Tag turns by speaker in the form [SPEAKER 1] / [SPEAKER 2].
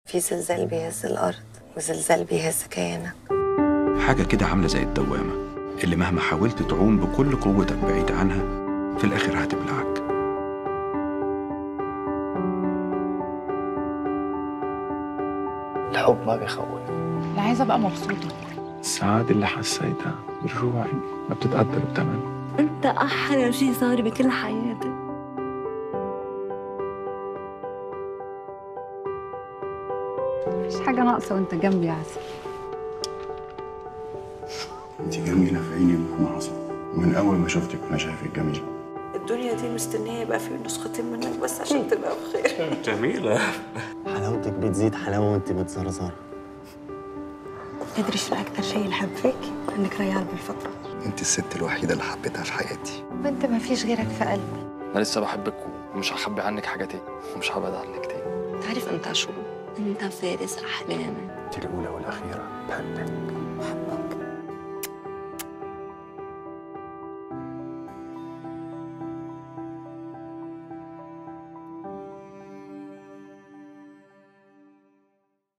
[SPEAKER 1] في زلزال بيهز الأرض وزلزال بيهز كيانك
[SPEAKER 2] حاجة كده عاملة زي الدوامة اللي مهما حاولت تعوم بكل قوتك بعيد عنها في الآخر هتبلعك
[SPEAKER 3] الحب ما بيخوف
[SPEAKER 4] انا عايزه ابقى مبسوطه
[SPEAKER 5] السعادة اللي حسيتها برجوعي ما بتتقدر بثمن
[SPEAKER 6] انت احلى شيء صار بكل حياتي
[SPEAKER 4] مفيش حاجه ناقصه وانت جنبي يا عسل
[SPEAKER 7] انت جميلة في عيني مهما حصل ومن أول ما شفتك وأنا شايفك جميلة
[SPEAKER 8] الدنيا دي مستنية يبقى في نسختين منك بس عشان تبقى بخير
[SPEAKER 3] حلاوتك بتزيد حلاوة وانت متزرزرة
[SPEAKER 6] تدري شو اكثر شيء الحب فيك انك ريال بالفطره
[SPEAKER 7] انت الست الوحيدة اللي حبيتها في حياتي
[SPEAKER 1] وانت ما فيش غيرك في قلبي
[SPEAKER 9] انا لسه بحبك ومش هخبي عنك حاجه تاني ومش هبعد عنك تاني
[SPEAKER 6] تعرف انت شو انت فارس احلامي
[SPEAKER 7] انت الأولى والأخيرة بحبك